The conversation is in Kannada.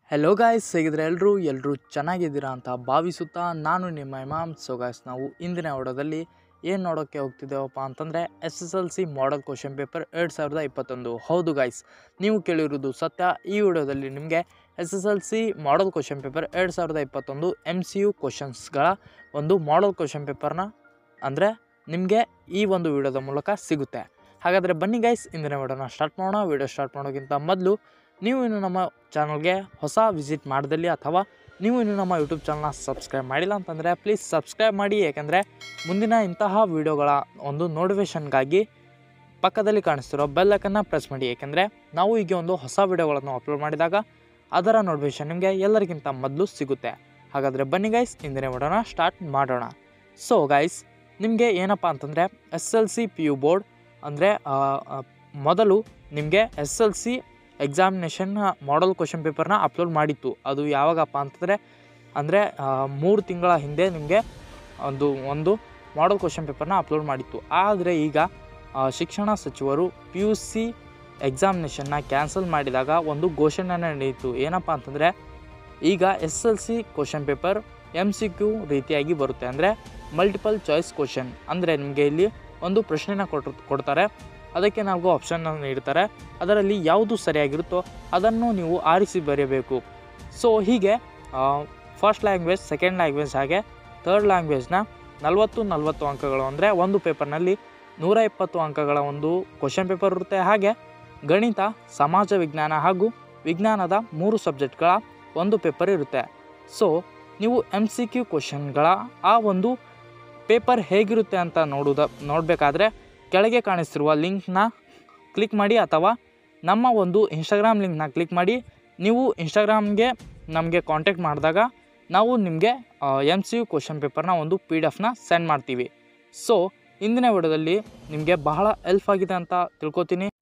ಹೆಲೋ ಗಾಯ್ಸ್ ಹೇಗಿದ್ರೆ ಎಲ್ಲರೂ ಎಲ್ಲರೂ ಚೆನ್ನಾಗಿದ್ದೀರಾ ಅಂತ ಭಾವಿಸುತ್ತಾ ನಾನು ನಿಮ್ಮ ಇಮಾಮ್ ಸೊ ಗಾಯ್ಸ್ ನಾವು ಇಂದಿನ ವಿಡಿಯೋದಲ್ಲಿ ಏನು ನೋಡೋಕ್ಕೆ ಹೋಗ್ತಿದ್ದೇವಪ್ಪ ಅಂತಂದರೆ S S L C model question paper ಎರಡು ಸಾವಿರದ ಇಪ್ಪತ್ತೊಂದು ಹೌದು ಗಾಯ್ಸ್ ನೀವು ಕೇಳಿರೋದು ಸತ್ಯ ಈ ವಿಡಿಯೋದಲ್ಲಿ ನಿಮಗೆ S S L C model question paper ಎರಡು ಸಾವಿರದ ಇಪ್ಪತ್ತೊಂದು ಎಮ್ ಸಿ ಯು ಕ್ವಶನ್ಸ್ಗಳ ಒಂದು ಮಾಡಲ್ ಕ್ವಶನ್ ಪೇಪರ್ನ ಅಂದರೆ ನಿಮಗೆ ಈ ಒಂದು ವಿಡಿಯೋದ ಮೂಲಕ ಸಿಗುತ್ತೆ ಹಾಗಾದರೆ ಬನ್ನಿ ಗೈಸ್ ಇಂದಿನ ವಿಡಿಯೋನ ಸ್ಟಾರ್ಟ್ ಮಾಡೋಣ ವಿಡಿಯೋ ಸ್ಟಾರ್ಟ್ ಮಾಡೋಕ್ಕಿಂತ ಮೊದಲು ನೀವು ಇನ್ನು ನಮ್ಮ ಚಾನಲ್ಗೆ ಹೊಸ ವಿಸಿಟ್ ಮಾಡ್ದಲ್ಲಿ ಅಥವಾ ನೀವು ಇನ್ನು ನಮ್ಮ ಯೂಟ್ಯೂಬ್ ಚಾನಲ್ನ ಸಬ್ಸ್ಕ್ರೈಬ್ ಮಾಡಿಲ್ಲ ಅಂತಂದರೆ ಪ್ಲೀಸ್ ಸಬ್ಸ್ಕ್ರೈಬ್ ಮಾಡಿ ಏಕೆಂದರೆ ಮುಂದಿನ ಇಂತಹ ವಿಡಿಯೋಗಳ ಒಂದು ನೋಟಿಫಿಕೇಷನ್ಗಾಗಿ ಪಕ್ಕದಲ್ಲಿ ಕಾಣಿಸ್ತಿರೋ ಬೆಲ್ಲಕ್ಕನ್ನು ಪ್ರೆಸ್ ಮಾಡಿ ಏಕೆಂದರೆ ನಾವು ಈಗ ಒಂದು ಹೊಸ ವಿಡಿಯೋಗಳನ್ನು ಅಪ್ಲೋಡ್ ಮಾಡಿದಾಗ ಅದರ ನೋಟಿಫಿಕೇಷನ್ ನಿಮಗೆ ಎಲ್ಲರಿಗಿಂತ ಮೊದಲು ಸಿಗುತ್ತೆ ಹಾಗಾದರೆ ಬನ್ನಿ ಗೈಸ್ ಇಂದಿನ ವಿಡಿಯೋನ ಸ್ಟಾರ್ಟ್ ಮಾಡೋಣ ಸೊ ಗೈಸ್ ನಿಮಗೆ ಏನಪ್ಪ ಅಂತಂದರೆ S L C P U board ಅಂದರೆ ಮೊದಲು ನಿಮಗೆ S L C examination model question ಪೇಪರ್ನ ಅಪ್ಲೋಡ್ ಮಾಡಿತ್ತು ಅದು ಯಾವಾಗಪ್ಪ ಅಂತಂದರೆ ಅಂದರೆ ಮೂರು ತಿಂಗಳ ಹಿಂದೆ ನಿಮಗೆ ಒಂದು ಒಂದು ಮಾಡಲ್ ಕ್ವಶನ್ ಪೇಪರ್ನ ಅಪ್ಲೋಡ್ ಮಾಡಿತ್ತು ಆದರೆ ಈಗ ಆ, ಶಿಕ್ಷಣ ಸಚಿವರು ಪಿ ಯು ಸಿ ಎಕ್ಸಾಮಿನೇಷನ್ನ ಕ್ಯಾನ್ಸಲ್ ಮಾಡಿದಾಗ ಒಂದು ಘೋಷಣೆ ನಡೆಯಿತು ಏನಪ್ಪ ಅಂತಂದರೆ ಈಗ S L C question paper M C Q ರೀತಿಯಾಗಿ ಬರುತ್ತೆ ಅಂದರೆ ಮಲ್ಟಿಪಲ್ ಚಾಯ್ಸ್ ಕ್ವಶನ್ ಅಂದರೆ ನಿಮಗೆ ಇಲ್ಲಿ ಒಂದು ಪ್ರಶ್ನೆನ ಕೊಟ್ಟು ಕೊಡ್ತಾರೆ ಅದಕ್ಕೆ ನಾಲ್ಕು ಆಪ್ಷನ್ನ ನೀಡ್ತಾರೆ ಅದರಲ್ಲಿ ಯಾವುದು ಸರಿಯಾಗಿರುತ್ತೋ ಅದನ್ನು ನೀವು ಆರಿಸಿ ಬರೆಯಬೇಕು ಸೊ ಹೀಗೆ ಫಸ್ಟ್ ಲ್ಯಾಂಗ್ವೇಜ್ ಸೆಕೆಂಡ್ ಲ್ಯಾಂಗ್ವೇಜ್ ಹಾಗೆ ಥರ್ಡ್ ಲ್ಯಾಂಗ್ವೇಜ್ನ ನಲವತ್ತು ನಲವತ್ತು ಅಂಕಗಳು ಅಂದರೆ ಒಂದು ಪೇಪರ್ನಲ್ಲಿ ನೂರ ಇಪ್ಪತ್ತು ಅಂಕಗಳ ಒಂದು ಕ್ವಶನ್ ಪೇಪರ್ ಇರುತ್ತೆ ಹಾಗೆ ಗಣಿತ ಸಮಾಜ ವಿಜ್ಞಾನ ಹಾಗೂ ವಿಜ್ಞಾನದ ಮೂರು ಸಬ್ಜೆಕ್ಟ್ಗಳ ಒಂದು ಪೇಪರ್ ಇರುತ್ತೆ ಸೊ ನೀವು ಎಮ್ ಸಿ ಕ್ಯೂ ಕ್ವಶನ್ಗಳ ಆ ಒಂದು ಪೇಪರ್ ಹೇಗಿರುತ್ತೆ ಅಂತ ನೋಡುವುದ ನೋಡಬೇಕಾದ್ರೆ ಕೆಳಗೆ ಕಾಣಿಸ್ತಿರುವ ಲಿಂಕ್ನ ಕ್ಲಿಕ್ ಮಾಡಿ ಅಥವಾ ನಮ್ಮ ಒಂದು ಇನ್ಸ್ಟಾಗ್ರಾಮ್ ಲಿಂಕ್ನ ಕ್ಲಿಕ್ ಮಾಡಿ ನೀವು ಇನ್ಸ್ಟಾಗ್ರಾಮ್ಗೆ ನಮಗೆ ಕಾಂಟ್ಯಾಕ್ಟ್ ಮಾಡಿದಾಗ ನಾವು ನಿಮಗೆ ಎಮ್ ಸಿ ಯು ಕ್ವಶನ್ ಪೇಪರ್ನ ಒಂದು ಪಿ ಡಿ ಎಫ್ನ ಸೆಂಡ್ ಮಾಡ್ತೀವಿ ಸೊ ಇಂದಿನ ವಿಡಿಯೋದಲ್ಲಿ ನಿಮಗೆ ಬಹಳ ಹೆಲ್ಪ್ ಆಗಿದೆ ಅಂತ ತಿಳ್ಕೊತೀನಿ